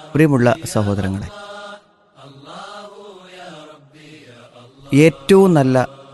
പ്രിയമുള്ള സഹോദരങ്ങളെ ഏറ്റവും നല്ല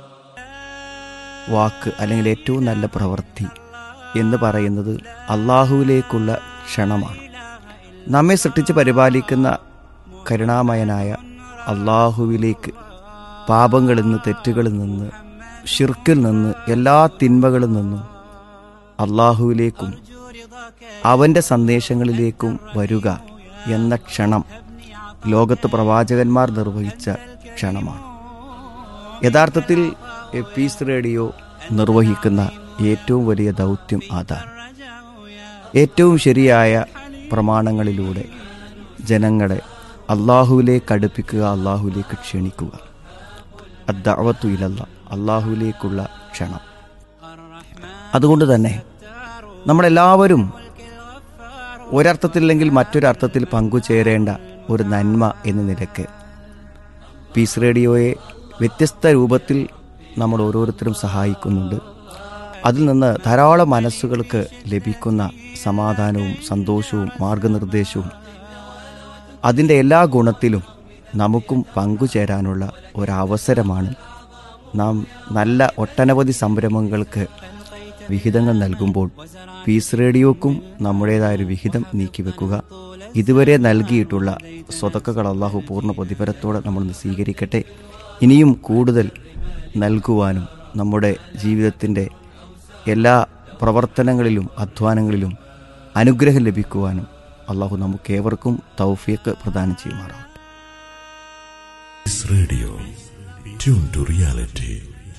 വാക്ക് അല്ലെങ്കിൽ ഏറ്റവും നല്ല പ്രവൃത്തി എന്ന് പറയുന്നത് അള്ളാഹുവിലേക്കുള്ള ക്ഷണമാണ് നമ്മെ സൃഷ്ടിച്ച് പരിപാലിക്കുന്ന കരുണാമയനായ അള്ളാഹുവിലേക്ക് പാപങ്ങളിൽ നിന്ന് തെറ്റുകളിൽ നിന്ന് ഷിർക്കിൽ നിന്ന് എല്ലാ തിന്മകളിൽ നിന്നും അള്ളാഹുവിലേക്കും അവൻ്റെ സന്ദേശങ്ങളിലേക്കും വരിക എന്ന ക്ഷണം ലോകത്ത് പ്രവാചകന്മാർ നിർവഹിച്ച ക്ഷണമാണ് യഥാർത്ഥത്തിൽ എ പീസ് റേഡിയോ നിർവഹിക്കുന്ന ഏറ്റവും വലിയ ദൗത്യം അതാണ് ഏറ്റവും ശരിയായ പ്രമാണങ്ങളിലൂടെ ജനങ്ങളെ അള്ളാഹുവിലേക്ക് അടുപ്പിക്കുക അള്ളാഹുവിലേക്ക് ക്ഷണിക്കുക അദ്ദാവത്തു ഇലല്ല അള്ളാഹുവിലേക്കുള്ള ക്ഷണം അതുകൊണ്ട് തന്നെ നമ്മളെല്ലാവരും ഒരർത്ഥത്തില്ലെങ്കിൽ മറ്റൊരർത്ഥത്തിൽ പങ്കുചേരേണ്ട ഒരു നന്മ എന്ന നിലയ്ക്ക് പീസ് റേഡിയോയെ വ്യത്യസ്ത രൂപത്തിൽ നമ്മൾ ഓരോരുത്തരും സഹായിക്കുന്നുണ്ട് അതിൽ നിന്ന് ധാരാളം മനസ്സുകൾക്ക് ലഭിക്കുന്ന സമാധാനവും സന്തോഷവും മാർഗനിർദ്ദേശവും അതിൻ്റെ എല്ലാ ഗുണത്തിലും നമുക്കും പങ്കുചേരാനുള്ള ഒരവസരമാണ് നാം നല്ല ഒട്ടനവധി സംരംഭങ്ങൾക്ക് വിഹിതങ്ങൾ നൽകുമ്പോൾ പീസ് റേഡിയോക്കും നമ്മുടേതായൊരു വിഹിതം നീക്കിവെക്കുക ഇതുവരെ നൽകിയിട്ടുള്ള സ്വതക്കകൾ അള്ളാഹു പൂർണ്ണ പ്രതിഫലത്തോടെ നമ്മൾ സ്വീകരിക്കട്ടെ ഇനിയും കൂടുതൽ നൽകുവാനും നമ്മുടെ ജീവിതത്തിൻ്റെ എല്ലാ പ്രവർത്തനങ്ങളിലും അധ്വാനങ്ങളിലും അനുഗ്രഹം ലഭിക്കുവാനും അള്ളാഹു നമുക്കേവർക്കും തൗഫീഖ് പ്രദാനം ചെയ്യുമാറാം This radio, tuned to reality.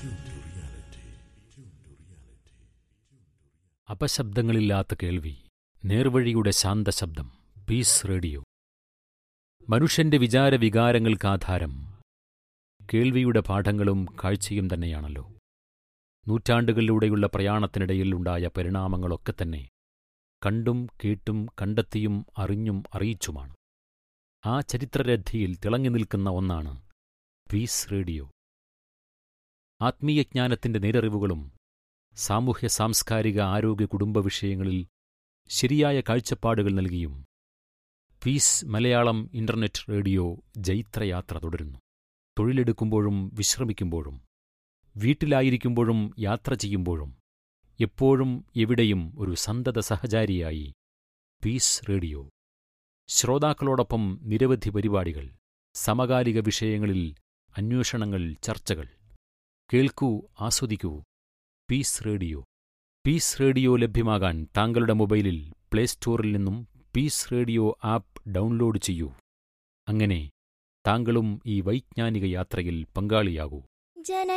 അപശബ്ദങ്ങളില്ലാത്ത കേൾവി നേർവഴിയുടെ ശാന്തശബ്ദം പീസ് റേഡിയോ മനുഷ്യന്റെ വിചാര വികാരങ്ങൾക്ക് ആധാരം കേൾവിയുടെ പാഠങ്ങളും കാഴ്ചയും തന്നെയാണല്ലോ നൂറ്റാണ്ടുകളിലൂടെയുള്ള പ്രയാണത്തിനിടയിൽ ഉണ്ടായ പരിണാമങ്ങളൊക്കെ തന്നെ കണ്ടും കേട്ടും കണ്ടെത്തിയും അറിഞ്ഞും അറിയിച്ചുമാണ് ആ ചരിത്രരഥിയിൽ തിളങ്ങി നിൽക്കുന്ന ഒന്നാണ് പീസ് റേഡിയോ ആത്മീയജ്ഞാനത്തിന്റെ നേരറിവുകളും സാമൂഹ്യ സാംസ്കാരിക ആരോഗ്യ കുടുംബ വിഷയങ്ങളിൽ ശരിയായ കാഴ്ചപ്പാടുകൾ നൽകിയും പീസ് മലയാളം ഇന്റർനെറ്റ് റേഡിയോ ജൈത്രയാത്ര തുടരുന്നു തൊഴിലെടുക്കുമ്പോഴും വിശ്രമിക്കുമ്പോഴും വീട്ടിലായിരിക്കുമ്പോഴും യാത്ര ചെയ്യുമ്പോഴും എപ്പോഴും എവിടെയും ഒരു സന്തത സഹചാരിയായി പീസ് റേഡിയോ ശ്രോതാക്കളോടൊപ്പം നിരവധി പരിപാടികൾ സമകാലിക വിഷയങ്ങളിൽ അന്വേഷണങ്ങൾ ചർച്ചകൾ കേൾക്കൂ ആസ്വദിക്കൂ പീസ് റേഡിയോ പീസ് റേഡിയോ ലഭ്യമാകാൻ താങ്കളുടെ മൊബൈലിൽ പ്ലേ സ്റ്റോറിൽ നിന്നും പീസ് റേഡിയോ ആപ്പ് ഡൗൺലോഡ് ചെയ്യൂ അങ്ങനെ താങ്കളും ഈ വൈജ്ഞാനിക യാത്രയിൽ പങ്കാളിയാകൂ ജന